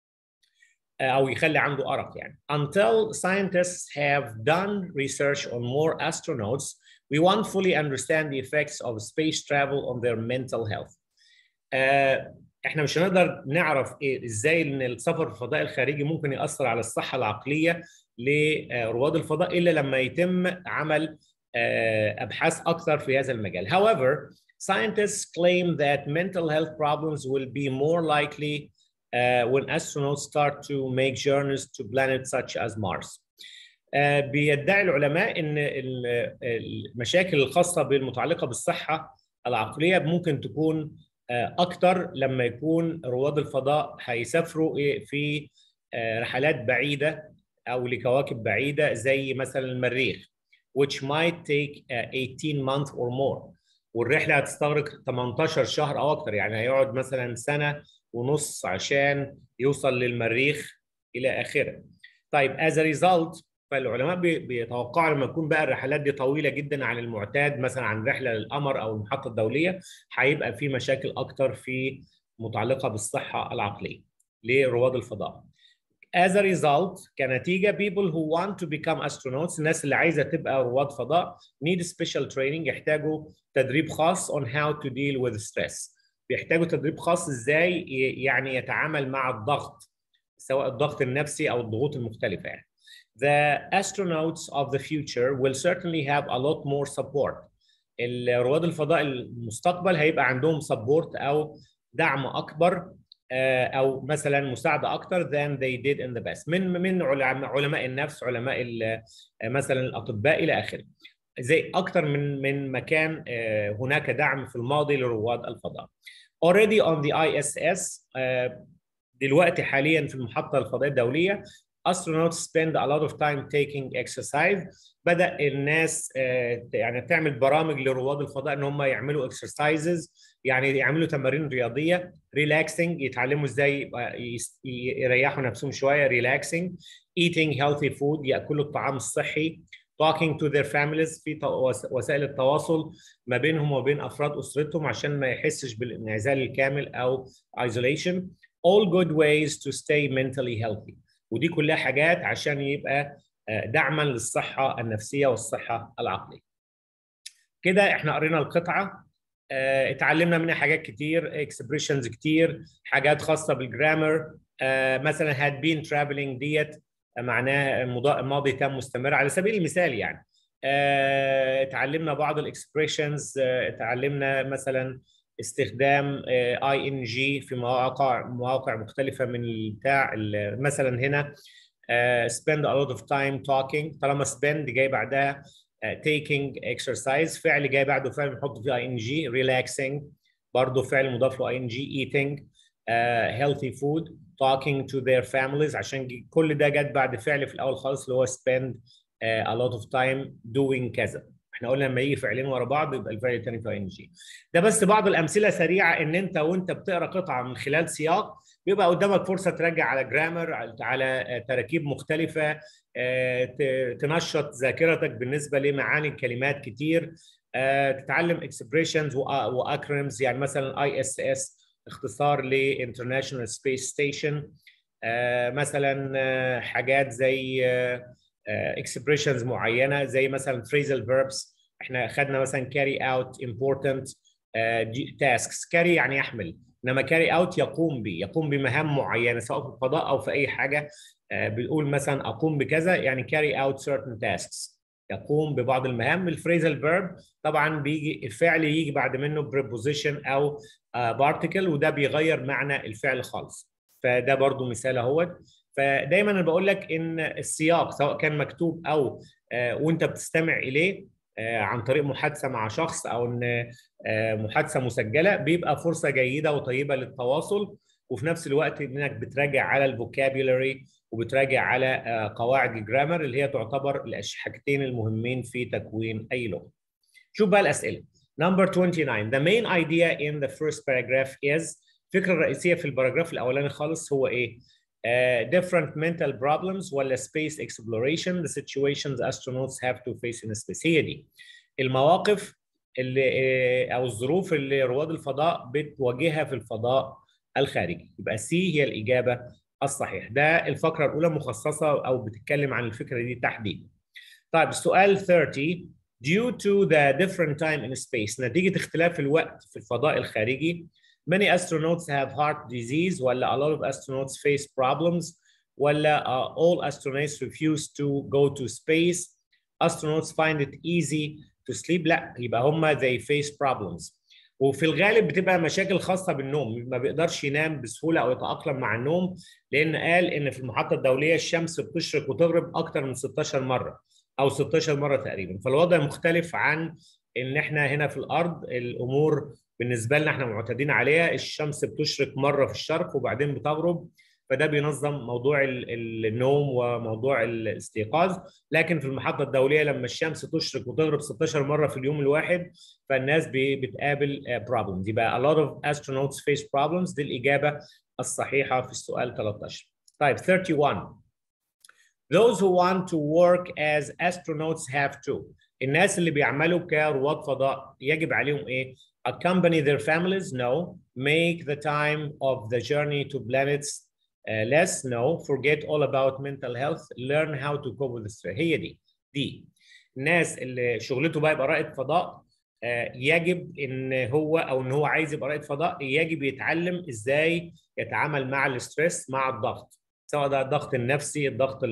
او يخلي عنده ارق يعني until scientists have done research on more astronauts we won't fully understand the effects of space travel on their mental health. Uh, احنا مش هنقدر نعرف إيه ازاي ان السفر في الفضاء الخارجي ممكن ياثر على الصحه العقليه لرواد الفضاء الا لما يتم عمل uh, ابحاث اكثر في هذا المجال. However, scientists claim that mental health problems will be more likely uh, when astronauts start to make journeys to planets such as Mars. بيدعي العلماء ان المشاكل الخاصه بالمتعلقه بالصحه العقليه ممكن تكون اكتر لما يكون رواد الفضاء هيسافروا في رحلات بعيده او لكواكب بعيده زي مثلا المريخ which might take 18 months or more والرحله هتستغرق 18 شهر او اكتر يعني هيقعد مثلا سنه ونص عشان يوصل للمريخ الى اخره. طيب as a result فالعلماء بيتوقعوا لما تكون بقى الرحلات دي طويله جدا عن المعتاد مثلا عن رحله للقمر او المحطه الدوليه هيبقى في مشاكل اكتر في متعلقه بالصحه العقليه لرواد الفضاء. As a result كنتيجه people who want to become astronauts الناس اللي عايزه تبقى رواد فضاء need special training يحتاجوا تدريب خاص on how to deal with stress. بيحتاجوا تدريب خاص ازاي يعني يتعامل مع الضغط سواء الضغط النفسي او الضغوط المختلفه يعني. the astronauts of the future will certainly have a lot more support. رواد الفضاء المستقبل هيبقى عندهم support او دعم اكبر او مثلا مساعده اكتر than they did in the past من من علماء النفس علماء مثلا الاطباء الى اخره زي اكتر من من مكان هناك دعم في الماضي لرواد الفضاء already on the ISS دلوقتي حاليا في المحطه الفضائيه الدوليه astronauts spend a lot of time taking exercise بدا الناس يعني تعمل برامج لرواد الفضاء ان هم يعملوا exercises يعني يعملوا تمارين رياضيه ريلاكسنج يتعلموا ازاي يريحوا نفسهم شويه ريلاكسنج eating healthy food ياكلوا الطعام الصحي talking to their families في وسائل التواصل ما بينهم وبين افراد اسرتهم عشان ما يحسش بالانعزال الكامل او isolation all good ways to stay mentally healthy ودي كلها حاجات عشان يبقى دعما للصحه النفسيه والصحه العقليه. كده احنا قرينا القطعه اتعلمنا منها حاجات كتير اكسبريشنز كتير حاجات خاصه بالجرامر مثلا had been traveling ديت معناها ماضي تام مستمر على سبيل المثال يعني اتعلمنا بعض الاكسبريشنز اتعلمنا مثلا استخدام اي ان جي في مواقع مواقع مختلفه من البتاع مثلا هنا uh, spend a lot of time talking طالما spend جاي بعدها uh, taking exercise فعل جاي بعده فعل بنحط فيه ing relaxing برضه فعل مضاف له ing eating uh, healthy food talking to their families عشان كل ده جت بعد فعل في الاول خالص اللي هو spend uh, a lot of time doing كذا احنا قلنا لما يجي فعلين ورا بعض يبقى الفعل الثاني في ing ده بس بعض الامثله سريعه ان انت وانت بتقرا قطعه من خلال سياق بيبقى قدامك فرصه ترجع على جرامر على تراكيب مختلفه تنشط ذاكرتك بالنسبه لمعاني الكلمات كتير تتعلم اكسبريشنز واكرونيمز يعني مثلا اي اس اس اختصار لانترناشونال سبيس ستيشن مثلا حاجات زي اكسبريشنز معينه زي مثلا phrasal verbs احنا خدنا مثلا carry out important tasks carry يعني يحمل انما كاري اوت يقوم به يقوم بمهام معينه سواء في الفضاء او في اي حاجه بنقول مثلا اقوم بكذا يعني carry out certain tasks يقوم ببعض المهام الفريزال فيرب طبعا بيجي الفعل يجي بعد منه preposition او بارتيكل وده بيغير معنى الفعل خالص فده برضو مثال اهوت فدايما انا بقول لك ان السياق سواء كان مكتوب او وانت بتستمع اليه عن طريق محادثه مع شخص او ان محادثه مسجله بيبقى فرصه جيده وطيبه للتواصل وفي نفس الوقت انك بتراجع على الفوكابيولري وبتراجع على قواعد الجرامر اللي هي تعتبر الحاجتين المهمين في تكوين اي لغه. شوف بقى الاسئله. Number 29 The main idea in the first paragraph is الفكره الرئيسيه في الباراجراف الاولاني خالص هو ايه؟ Uh, different mental problems ولا space exploration the situations astronauts have to face in space هي دي المواقف اللي او الظروف اللي رواد الفضاء بتواجهها في الفضاء الخارجي يبقى سي هي الاجابه الصحيحه ده الفقره الاولى مخصصه او بتتكلم عن الفكره دي تحديدا طيب السؤال 30 due to the different time in space نتيجه اختلاف الوقت في الفضاء الخارجي many astronauts have heart disease ولا a lot of astronauts face problems ولا uh, all astronauts refuse to go to space astronauts find it easy to sleep لا يبقى هم they face problems وفي الغالب بتبقى مشاكل خاصة بالنوم ما بيقدرش ينام بسهولة أو يتأقلم مع النوم لأن قال إن في المحطة الدولية الشمس بتشرق وتغرب أكتر من 16 مرة أو 16 مرة تقريبا فالوضع مختلف عن إن إحنا هنا في الأرض الأمور بالنسبه لنا احنا معتادين عليها الشمس بتشرق مره في الشرق وبعدين بتغرب فده بينظم موضوع النوم وموضوع الاستيقاظ لكن في المحطه الدوليه لما الشمس تشرق وتغرب 16 مره في اليوم الواحد فالناس بتقابل problems يبقى a lot of astronauts face problems دي الاجابه الصحيحه في السؤال 13 طيب 31 Those who want to work as astronauts have to الناس اللي بيعملوا كرواد فضاء يجب عليهم ايه؟ accompany their families? No. Make the time of the journey to planets uh, less? No. Forget all about mental health. Learn how to cope with stress. هي دي دي الناس اللي شغلته بقى يبقى رائد فضاء uh, يجب ان هو او ان هو عايز يبقى رائد فضاء يجب يتعلم ازاي يتعامل مع الاسترس مع الضغط سواء ده الضغط النفسي الضغط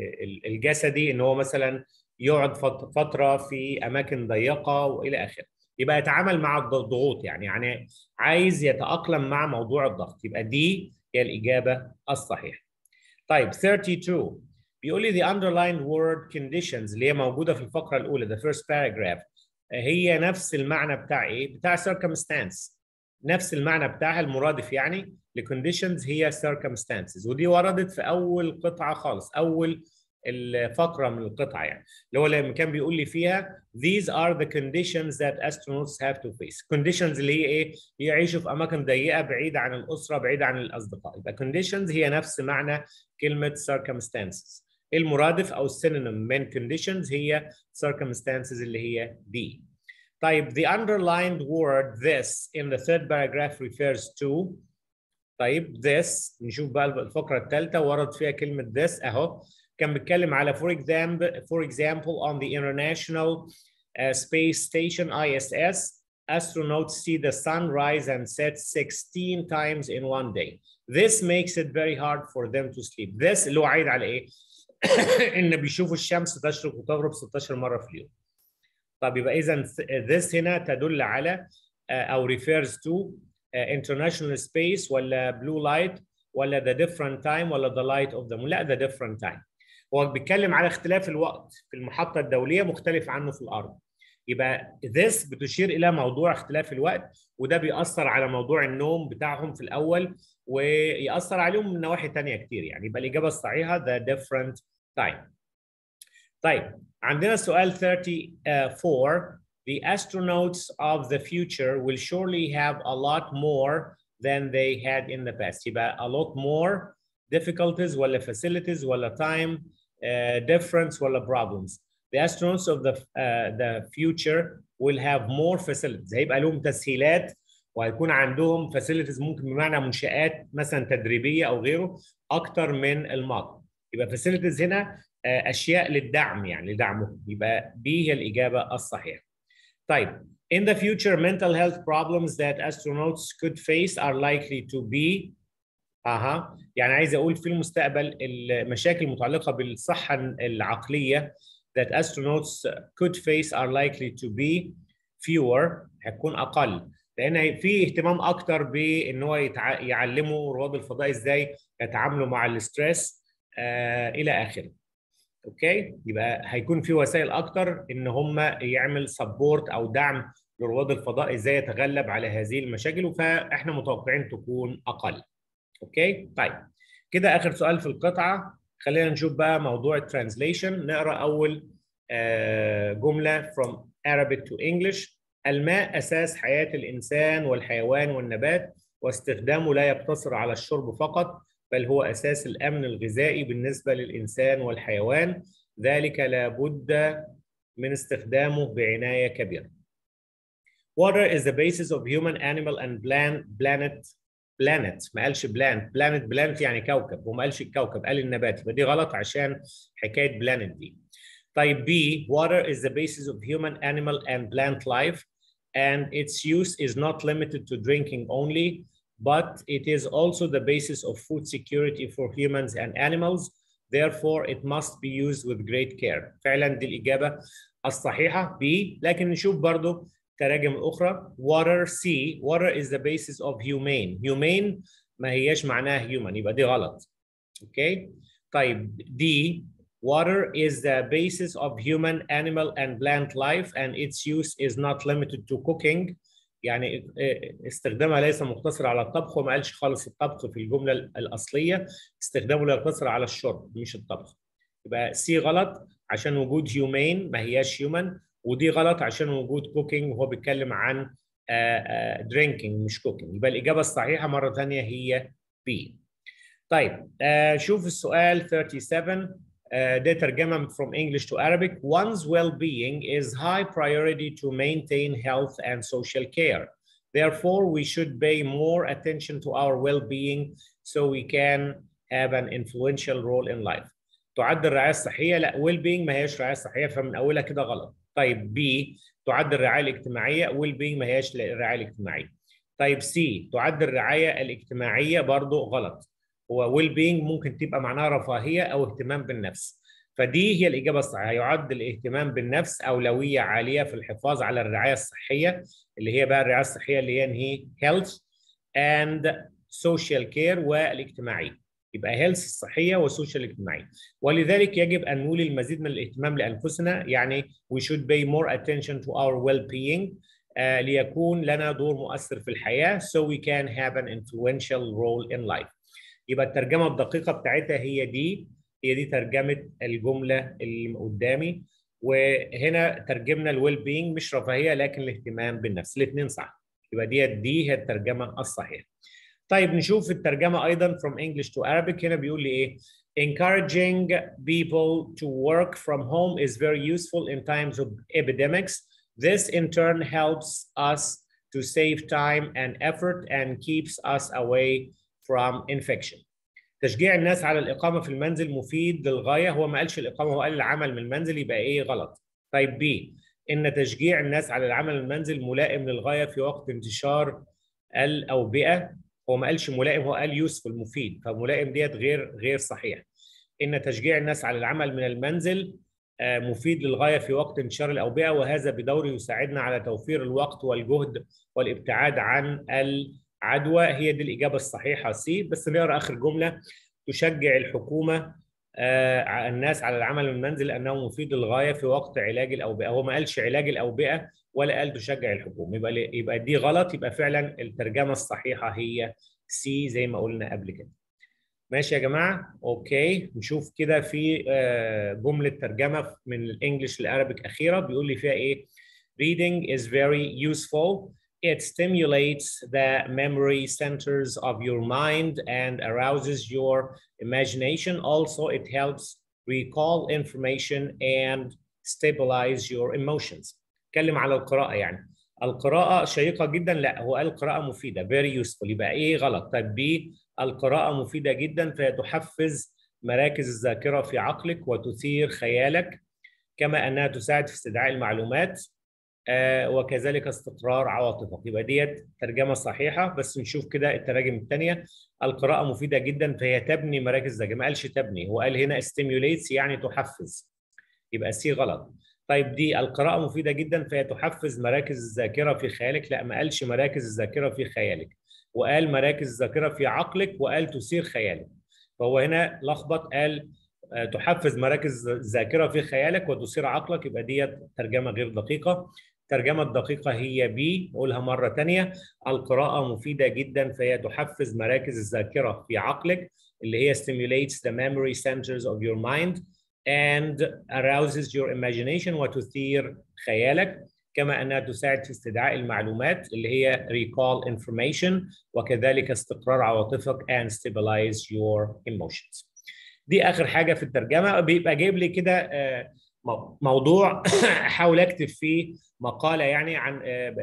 الجسدي ان هو مثلا يقعد فتره في اماكن ضيقه والى اخره يبقى يتعامل مع الضغوط يعني يعني عايز يتأقلم مع موضوع الضغط يبقى دي هي الإجابة الصحيحة طيب 32 بيقول لي the underlined word conditions اللي هي موجودة في الفقرة الأولى the first paragraph هي نفس المعنى بتاع إيه؟ بتاع circumstance نفس المعنى بتاعها المرادف يعني لconditions هي circumstances ودي وردت في أول قطعة خالص أول الفقره من القطعه يعني اللي هو لما كان بيقول لي فيها these are the conditions that astronauts have to face conditions اللي هي ايه يعيشوا في اماكن ضيقه بعيده عن الاسره بعيده عن الاصدقاء يبقى conditions هي نفس معنى كلمه circumstances المرادف او السينونيم من conditions هي circumstances اللي هي دي طيب the underlined word this in the third paragraph refers to طيب this نشوف بقى الفقره الثالثه ورد فيها كلمه this اهو كان بيتكلم على for example for example on the International uh, Space Station ISS astronauts see the sun rise and set 16 times in one day this makes it very hard for them to sleep this اللي هو عايد على ايه ان بيشوفوا الشمس تشرق وتغرب 16 مره في اليوم طب يبقى اذا this هنا تدل على uh, او refers to uh, international space ولا blue light ولا the different time ولا the light of the moon لا the different time هو بيتكلم على اختلاف الوقت في المحطة الدولية مختلف عنه في الأرض يبقى this بتشير إلى موضوع اختلاف الوقت وده بيأثر على موضوع النوم بتاعهم في الأول ويأثر عليهم من نواحي تانية كتير يعني يبقى الإجابة الصحيحة the different time طيب عندنا سؤال 34 The astronauts of the future will surely have a lot more than they had in the past يبقى a lot more difficulties ولا facilities ولا time uh, difference ولا problems. The astronauts of the uh, the future will have more facilities. هيبقى لهم تسهيلات وهيكون عندهم facilities ممكن بمعنى منشآت مثلا تدريبية أو غيره أكتر من الماضي. يبقى facilities هنا uh, أشياء للدعم يعني لدعمهم. يبقى دي هي الإجابة الصحيحة. طيب In the future, mental health problems that astronauts could face are likely to be اها يعني عايز اقول في المستقبل المشاكل المتعلقه بالصحه العقليه that astronauts could face are likely to be fewer هتكون اقل لان في اهتمام اكتر بان هو يتع... يعلموا رواد الفضاء ازاي يتعاملوا مع الاسترس آه الى اخره اوكي يبقى هيكون في وسائل اكتر ان هم يعمل سبورت او دعم لرواد الفضاء ازاي يتغلب على هذه المشاكل فاحنا متوقعين تكون اقل اوكي طيب كده اخر سؤال في القطعه خلينا نشوف بقى موضوع الترانزليشن نقرا اول جمله from Arabic to English الماء اساس حياه الانسان والحيوان والنبات واستخدامه لا يقتصر على الشرب فقط بل هو اساس الامن الغذائي بالنسبه للانسان والحيوان ذلك لابد من استخدامه بعنايه كبيره. Water is the basis of human, animal and planet بلانت ما قالش بلانت بلانت بلانت يعني كوكب وما قالش الكوكب قال النبات فدي غلط عشان حكايه بلانت دي طيب B water is the basis of human animal and plant life and its use is not limited to drinking only but it is also the basis of food security for humans and animals therefore it must be used with great care فعلا دي الإجابة الصحيحة B لكن نشوف برضو التراجم الأخرى water C water is the basis of humane humane ما هياش معناها human يبقى دي غلط اوكي طيب D water is the basis of human animal and plant life and its use is not limited to cooking يعني استخدامها ليس مقتصر على الطبخ وما قالش خالص الطبخ في الجمله الاصليه استخدامه لا يقتصر على الشرب مش الطبخ يبقى سي غلط عشان وجود هيومين ما هياش هيومن ودي غلط عشان وجود كوكينج وهو بيتكلم عن درينكينج مش كوكينج يبقى الاجابه الصحيحه مره ثانيه هي بي طيب شوف السؤال 37 ده ترجمه from English to Arabic one's well-being is high priority to maintain health and social care therefore we should pay more attention to our well-being so we can have an influential role in life تعد الرعايه الصحيه لا well-being ما هياش رعايه صحيه فمن اولها كده غلط طيب بي تعد الرعايه الاجتماعيه ويل بينج ما هياش الرعايه الاجتماعيه طيب سي تعد الرعايه الاجتماعيه برضو غلط هو ويل بينج ممكن تبقى معناها رفاهيه او اهتمام بالنفس فدي هي الإجابة الصحيحة يعد الاهتمام بالنفس أولوية عالية في الحفاظ على الرعاية الصحية اللي هي بقى الرعاية الصحية اللي هي هي health and social care والاجتماعية يبقى هيلث الصحيه والسوشيال الاجتماعيه ولذلك يجب ان نولي المزيد من الاهتمام لانفسنا يعني we should pay more attention to our well-being uh, ليكون لنا دور مؤثر في الحياه so we can have an influential role in life يبقى الترجمه الدقيقه بتاعتها هي دي هي دي ترجمه الجمله اللي قدامي وهنا ترجمنا الويل بينج مش رفاهيه لكن الاهتمام بالنفس الاثنين صح يبقى دي دي هي الترجمه الصحيحه طيب نشوف الترجمه ايضا from English to Arabic هنا بيقول لي ايه encouraging people to work from home is very useful in times of epidemics this in turn helps us to save time and effort and keeps us away from infection تشجيع الناس على الإقامة في المنزل مفيد للغاية هو ما قالش الإقامة هو قال العمل من المنزل يبقى إيه غلط طيب بي إن تشجيع الناس على العمل من المنزل ملائم للغاية في وقت انتشار الأوبئة هو ما قالش ملائم هو قال يوسفل مفيد فملائم ديت غير غير صحيح ان تشجيع الناس على العمل من المنزل مفيد للغايه في وقت انتشار الاوبئه وهذا بدوره يساعدنا على توفير الوقت والجهد والابتعاد عن العدوى هي دي الاجابه الصحيحه سي بس نقرا اخر جمله تشجع الحكومه الناس على العمل من المنزل لانه مفيد للغايه في وقت علاج الاوبئه هو ما قالش علاج الاوبئه ولا قال تشجع الحكومه يبقى يبقى دي غلط يبقى فعلا الترجمه الصحيحه هي سي زي ما قلنا قبل كده ماشي يا جماعه اوكي نشوف كده في جمله ترجمه من الانجليش للارابيك اخيره بيقول لي فيها ايه reading is very useful it stimulates the memory centers of your mind and arouses your imagination also it helps recall information and stabilize your emotions اتكلم على القراءه يعني القراءه شيقه جدا لا هو قال القراءه مفيده very useful يبقى ايه غلط طيب بي القراءه مفيده جدا فهي تحفز مراكز الذاكره في عقلك وتثير خيالك كما انها تساعد في استدعاء المعلومات آه وكذلك استقرار عواطفك يبقى ديت ترجمه صحيحه بس نشوف كده التراجم الثانيه القراءه مفيده جدا فهي تبني مراكز الذاكره ما قالش تبني هو قال هنا stimulates يعني تحفز يبقى سي غلط طيب دي القراءة مفيدة جدا فهي تحفز مراكز الذاكرة في خيالك لا ما قالش مراكز الذاكرة في خيالك وقال مراكز الذاكرة في عقلك وقال تثير خيالك فهو هنا لخبط قال تحفز مراكز الذاكرة في خيالك وتثير عقلك يبقى ديت ترجمة غير دقيقة الترجمة الدقيقة هي بي أقولها مرة تانية القراءة مفيدة جدا فهي تحفز مراكز الذاكرة في عقلك اللي هي stimulates the memory centers of your mind and arouses your imagination وتثير خيالك كما انها تساعد في استدعاء المعلومات اللي هي recall information وكذلك استقرار عواطفك and stabilize your emotions. دي اخر حاجه في الترجمه بيبقى جايب لي كده موضوع احاول اكتب فيه مقاله يعني عن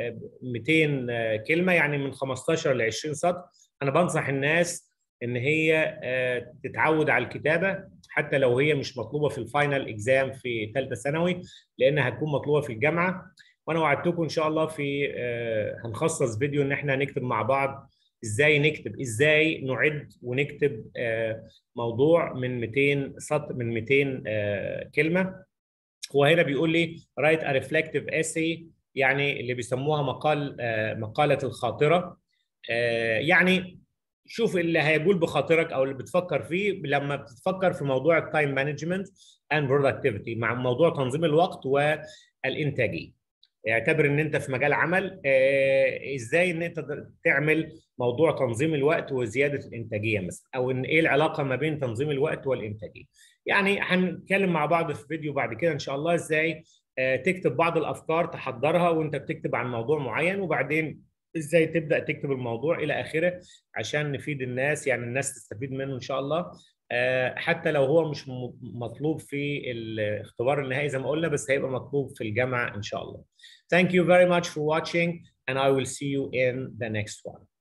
200 كلمه يعني من 15 ل 20 سطر انا بنصح الناس ان هي تتعود على الكتابه حتى لو هي مش مطلوبه في الفاينل اكزام في ثالثه ثانوي لانها هتكون مطلوبه في الجامعه وانا وعدتكم ان شاء الله في هنخصص فيديو ان احنا نكتب مع بعض ازاي نكتب ازاي نعد ونكتب موضوع من 200 سطر من 200 كلمه وهنا بيقول لي write a reflective essay يعني اللي بيسموها مقال مقاله الخاطره يعني شوف اللي هيقول بخاطرك او اللي بتفكر فيه لما بتفكر في موضوع التايم مانجمنت اند برودكتيفيتي مع موضوع تنظيم الوقت والانتاجيه اعتبر ان انت في مجال عمل آه ازاي ان انت تعمل موضوع تنظيم الوقت وزياده الانتاجيه مثلا او ان ايه العلاقه ما بين تنظيم الوقت والانتاجيه يعني هنتكلم مع بعض في فيديو بعد كده ان شاء الله ازاي آه تكتب بعض الافكار تحضرها وانت بتكتب عن موضوع معين وبعدين ازاي تبدا تكتب الموضوع الى اخره عشان نفيد الناس يعني الناس تستفيد منه ان شاء الله حتى لو هو مش مطلوب في الاختبار النهائي زي ما قلنا بس هيبقى مطلوب في الجامعه ان شاء الله. Thank you very much for watching and I will see you in the next one.